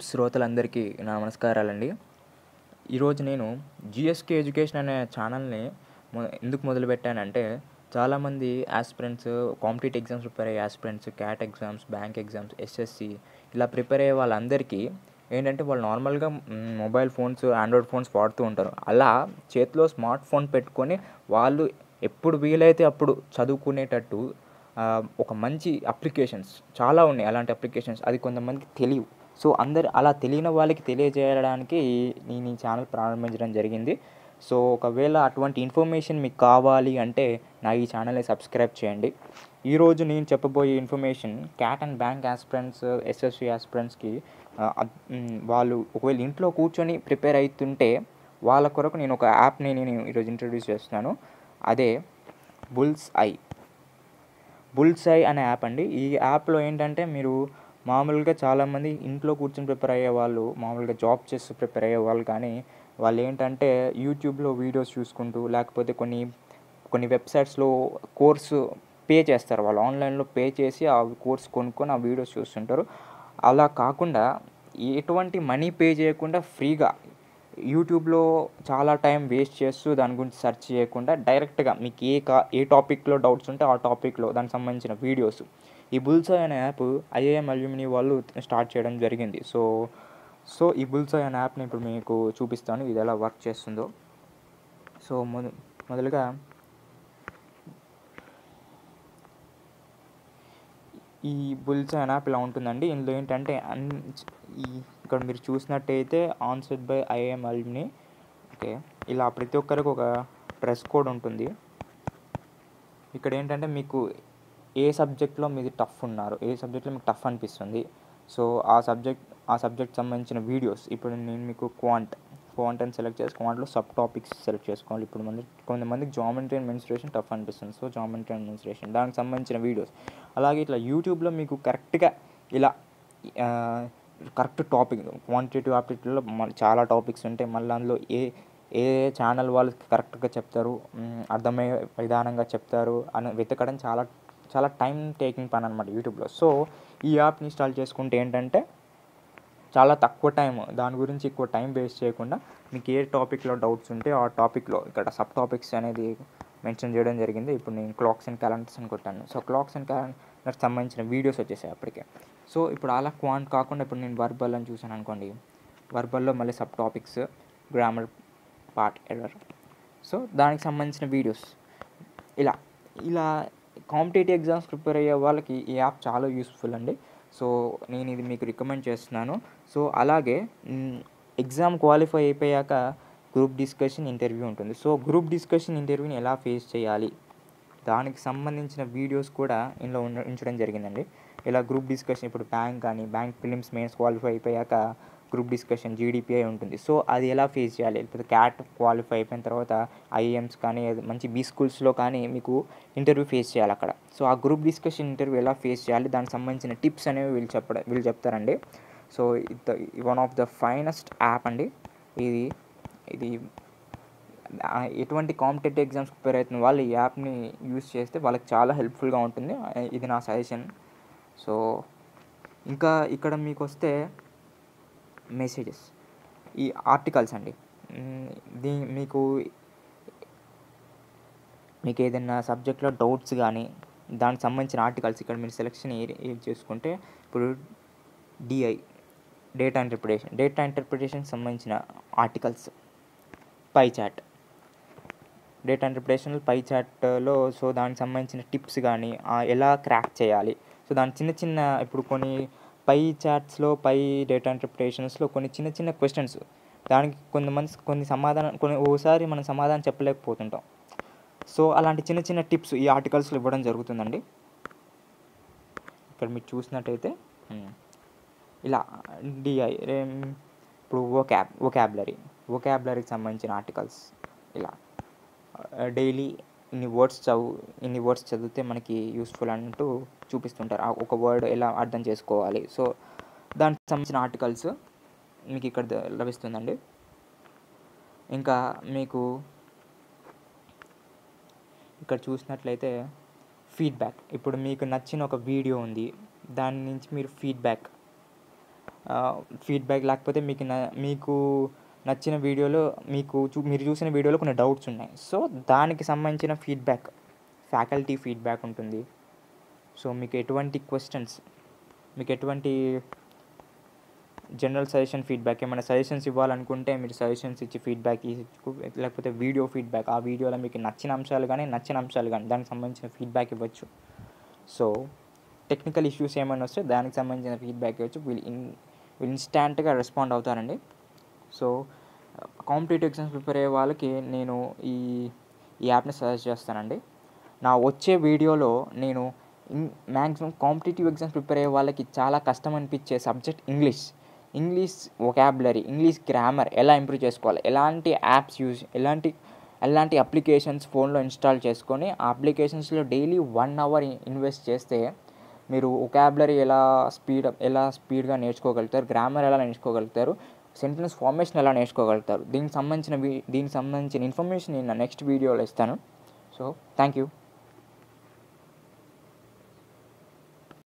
YouTube శ్రోతలందరికీ నా నమస్కారాలండి ఈరోజు నేను జిఎస్కే ఎడ్యుకేషన్ అనే ఛానల్ని మొ ఎందుకు మొదలుపెట్టానంటే చాలామంది యాస్పిరెంట్స్ కాంపిటేటివ్ ఎగ్జామ్స్ ప్రిపేర్ అయ్యే aspirants CAT exams bank exams SSC ఇలా ప్రిపేర్ అయ్యే వాళ్ళందరికీ ఏంటంటే వాళ్ళు నార్మల్గా మొబైల్ ఫోన్స్ ఆండ్రాయిడ్ ఫోన్స్ వాడుతూ ఉంటారు అలా చేతిలో స్మార్ట్ ఫోన్ పెట్టుకొని వాళ్ళు ఎప్పుడు వీలైతే అప్పుడు చదువుకునేటట్టు ఆ, ఒక మంచి అప్లికేషన్స్ చాలా ఉన్నాయి అలాంటి అప్లికేషన్స్ అది కొంతమందికి తెలియవు సో అందరు అలా తెలియని వాళ్ళకి తెలియజేయడానికి నేను ఈ ఛానల్ ప్రారంభించడం జరిగింది సో ఒకవేళ అటువంటి ఇన్ఫర్మేషన్ మీకు కావాలి అంటే నా ఈ ఛానల్ని సబ్స్క్రైబ్ చేయండి ఈరోజు నేను చెప్పబోయే information CAT and bank aspirants SSC యాస్పిరెంట్స్కి వాళ్ళు ఒకవేళ ఇంట్లో కూర్చొని ప్రిపేర్ అవుతుంటే వాళ్ళ కొరకు నేను ఒక యాప్ని నేను ఈరోజు ఇంట్రడ్యూస్ చేస్తున్నాను అదే బుల్స్ ఐ బుల్స్ ఐ అనే యాప్ అండి ఈ యాప్లో ఏంటంటే మీరు మామూలుగా చాలామంది ఇంట్లో కూర్చొని ప్రిపేర్ అయ్యే వాళ్ళు మామూలుగా జాబ్ చేస్తూ ప్రిపేర్ అయ్యే వాళ్ళు కానీ వాళ్ళు ఏంటంటే యూట్యూబ్లో వీడియోస్ చూసుకుంటూ లేకపోతే కొన్ని కొన్ని వెబ్సైట్స్లో కోర్సు పే చేస్తారు వాళ్ళు ఆన్లైన్లో పే చేసి ఆ కోర్స్ కొనుక్కొని ఆ వీడియోస్ చూస్తుంటారు అలా కాకుండా ఎటువంటి మనీ పే చేయకుండా ఫ్రీగా యూట్యూబ్లో చాలా టైం వేస్ట్ చేస్తూ దాని గురించి సెర్చ్ చేయకుండా డైరెక్ట్గా మీకు ఏ కా ఏ టాపిక్లో డౌట్స్ ఉంటే ఆ టాపిక్లో దానికి సంబంధించిన వీడియోస్ ఈ బుల్సా అనే యాప్ ఐఏఎం అల్యూమిని వాళ్ళు స్టార్ట్ చేయడం జరిగింది సో సో ఈ బుల్సా అనే యాప్ని ఇప్పుడు మీకు చూపిస్తాను ఇది ఎలా వర్క్ చేస్తుందో సో మొద మొదలుగా ఈ బుల్స్ అనే యాప్ ఇలా ఉంటుందండి ఇందులో ఏంటంటే అన్ ఈ ఇక్కడ మీరు చూసినట్టయితే answered by IIM alumni okay ఇలా ప్రతి ఒక్కరికి ఒక డ్రెస్ కోడ్ ఉంటుంది ఇక్కడ ఏంటంటే మీకు ఏ సబ్జెక్ట్లో మీది టఫ్ ఉన్నారు ఏ సబ్జెక్ట్లో మీకు టఫ్ అనిపిస్తుంది సో ఆ సబ్జెక్ట్ ఆ సబ్జెక్ట్ సంబంధించిన వీడియోస్ ఇప్పుడు నేను మీకు క్వాంట్ క్వాంట్ అని సెలెక్ట్ చేసి క్వాంట్లో సబ్ టాపిక్స్ సెలెక్ట్ చేసుకోవాలి ఇప్పుడు మంది కొంతమందికి జామెంట్రీ అండ్ మెన్స్ట్రేషన్ టఫ్ అనిపిస్తుంది సో జామెంట్రీ అండ్ మెన్స్ట్రేషన్ దానికి సంబంధించిన వీడియోస్ అలాగే ఇట్లా యూట్యూబ్లో మీకు కరెక్ట్గా ఇలా కరెక్ట్ టాపిక్ క్వాంటిటేటివ్ ఆప్టిట్యూడ్లో చాలా టాపిక్స్ ఉంటాయి మళ్ళీ అందులో ఏ ఏ ఛానల్ వాళ్ళు కరెక్ట్గా చెప్తారు మ్, అర్థమయ్యే విధానంగా చెప్తారు అని వెతకడం చాలా చాలా టైం టేకింగ్ పని అనమాట యూట్యూబ్లో సో ఈ యాప్ని ఇన్స్టాల్ చేసుకుంటే ఏంటంటే చాలా తక్కువ టైం దాని గురించి ఎక్కువ టైం వేస్ట్ చేయకుండా మీకు ఏ టాపిక్లో డౌట్స్ ఉంటే ఆ టాపిక్లో ఇక్కడ సబ్ టాపిక్స్ అనేది మెన్షన్ చేయడం జరిగింది ఇప్పుడు నేను క్లాక్స్ అండ్ క్యాలెండర్స్ అని కొట్టాను సో క్లాక్స్ అండ్ క్యాలెండర్స్ సంబంధించిన వీడియోస్ వచ్చేసాయి అప్పటికే సో ఇప్పుడు అలా క్వాంట్ కాకుండా ఇప్పుడు నేను వర్బల్ అని చూసాను అనుకోండి వర్బల్లో మళ్ళీ subtopics grammar part error so దానికి సంబంధించిన వీడియోస్ ఇలా ఇలా కాంపిటేటివ్ ఎగ్జామ్స్ ప్రిపేర్ అయ్యే వాళ్ళకి ఈ యాప్ చాలా యూస్ఫుల్ అండి సో నేను ఇది మీకు రికమెండ్ చేస్తున్నాను సో అలాగే ఎగ్జామ్ క్వాలిఫై అయిపోయాక గ్రూప్ డిస్కషన్ ఇంటర్వ్యూ ఉంటుంది సో గ్రూప్ డిస్కషన్ ఇంటర్వ్యూని ఎలా ఫేస్ చేయాలి దానికి సంబంధించిన వీడియోస్ కూడా ఇందులో ఉండ ఉంచడం జరిగిందండి ఇలా గ్రూప్ డిస్కషన్ ఇప్పుడు బ్యాంక్ కానీ బ్యాంక్ ఫిలిమ్స్ మెయిన్స్ క్వాలిఫై అయిపోయాక గ్రూప్ డిస్కషన్ జీడిపిఐ ఉంటుంది సో అది ఎలా ఫేస్ చేయాలి లేకపోతే క్యాట్ క్వాలిఫై అయిపోయిన తర్వాత ఐఎమ్స్ కానీ ఏదో మంచి బీ స్కూల్స్లో కానీ మీకు ఇంటర్వ్యూ ఫేస్ చేయాలి అక్కడ సో ఆ గ్రూప్ డిస్కషన్ ఇంటర్వ్యూ ఎలా ఫేస్ చేయాలి దానికి సంబంధించిన టిప్స్ అనేవి వీళ్ళు చెప్పడం వీళ్ళు చెప్తారండి so one of the finest app అండి ఇది ఇది ఆ, ఎటువంటి కాంపిటేటివ్ ఎగ్జామ్స్ ప్రిపేర్ అవుతున్న వాళ్ళు ఈ యాప్ని యూస్ చేస్తే వాళ్ళకి చాలా హెల్ప్ఫుల్గా ఉంటుంది ఆ, ఇది నా సజెషన్ సో ఇంకా ఇక్కడ మీకు వస్తే మెసేజెస్ ఈ ఆర్టికల్స్ అండి మ్, దీ మీకు మీకు ఏదైనా సబ్జెక్ట్లో డౌట్స్ కానీ దానికి సంబంధించిన ఆర్టికల్స్ ఇక్కడ మీరు సెలెక్షన్ ఏ ఏది చేసుకుంటే ఇప్పుడు డిఐ డేటా ఇంటర్ప్రిటేషన్ డేటా ఇంటర్ప్రిటేషన్కి సంబంధించిన articles pie chart data interpretation pie చాట్లో సో దానికి సంబంధించిన టిప్స్ కానీ ఆ, ఎలా క్రాక్ చేయాలి సో దాని చిన్న చిన్న ఇప్పుడు కొన్ని పై చాట్స్లో పై డేటా ఇంటర్ప్రిటేషన్స్లో కొన్ని చిన్న చిన్న క్వశ్చన్స్ దానికి కొంతమంది కొన్ని సమాధానం కొన్ని ఓసారి మనం సమాధానం చెప్పలేకపోతుంటాం సో అలాంటి చిన్న చిన్న టిప్స్ ఈ ఆర్టికల్స్లో ఇవ్వడం జరుగుతుందండి ఇక్కడ మీరు చూసినట్టయితే ఉమ్, ఇలా డిఐ ఇప్పుడు ఓ క్యాబ్ ఓ క్యాబ్లరీ ఓ క్యాబ్లరీకి సంబంధించిన ఆర్టికల్స్ ఇలా డైలీ ఇన్ని వర్డ్స్ చదువు ఇన్ని వర్డ్స్ చదివితే మనకి యూస్ఫుల్ అంటూ చూపిస్తుంటారు ఆ ఒక వర్డ్ ఎలా అర్థం చేసుకోవాలి సో దానికి సంబంధించిన ఆర్టికల్స్ మీకు ఇక్కడ ద- లభిస్తుందండి ఇంకా మీకు ఇక్కడ చూసినట్లయితే ఫీడ్బ్యాక్ ఇప్పుడు మీకు నచ్చిన ఒక వీడియో ఉంది దాని నుంచి మీరు ఫీడ్బ్యాక్ ఫీడ్బ్యాక్ లేకపోతే మీకు న మీకు నచ్చిన వీడియోలో మీకు చూ మీరు చూసిన వీడియోలో కొన్ని డౌట్స్ ఉన్నాయి సో దానికి సంబంధించిన ఫీడ్బ్యాక్ ఫ్యాకల్టీ ఫీడ్బ్యాక్ ఉంటుంది సో మీకు ఎటువంటి క్వశ్చన్స్ మీకు ఎటువంటి జనరల్ సజెషన్ ఫీడ్బ్యాక్ ఏమైనా సజెషన్స్ ఇవ్వాలనుకుంటే మీరు సజెషన్స్ ఇచ్చి ఫీడ్బ్యాక్ లేకపోతే వీడియో ఫీడ్బ్యాక్ ఆ వీడియోలో మీకు నచ్చిన అంశాలు కానీ నచ్చిన అంశాలు కానీ దానికి సంబంధించిన ఫీడ్బ్యాక్ ఇవ్వచ్చు సో టెక్నికల్ ఇష్యూస్ ఏమైనా వస్తే దానికి సంబంధించిన ఫీడ్బ్యాక్ ఇవ్వచ్చు వీళ్ళు ఇన్ వీళ్ళు ఇన్స్టాంట్గా రెస్పాండ్ అవుతారండి సో కాంపిటేటివ్ ఎగ్జామ్స్ ప్రిపేర్ అయ్యే వాళ్ళకి నేను ఈ ఈ యాప్ని సజెస్ట్ చేస్తానండి నా వచ్చే వీడియోలో నేను మ్యాక్సిమం కాంపిటేటివ్ ఎగ్జామ్స్ ప్రిపేర్ అయ్యే వాళ్ళకి చాలా కష్టం అనిపించే subject English English vocabulary English grammar ఎలా ఇంప్రూవ్ చేసుకోవాలి ఎలాంటి యాప్స్ యూజ్ ఎలాంటి ఎలాంటి అప్లికేషన్స్ ఫోన్లో ఇన్స్టాల్ చేసుకొని ఆ అప్లికేషన్స్లో డైలీ వన్ అవర్ ఇన్వెస్ట్ చేస్తే మీరు ఒకాబులరీ ఎలా స్పీడ్ ఎలా స్పీడ్గా నేర్చుకోగలుగుతారు గ్రామర్ ఎలా నేర్చుకోగలుగుతారు సెంటెన్స్ ఫార్మేషన్ ఎలా నేర్చుకోగలుగుతారు దీనికి సంబంధించిన దీనికి సంబంధించిన ఇన్ఫర్మేషన్ నేను నెక్స్ట్ వీడియోలో ఇస్తాను సో థ్యాంక్ యూ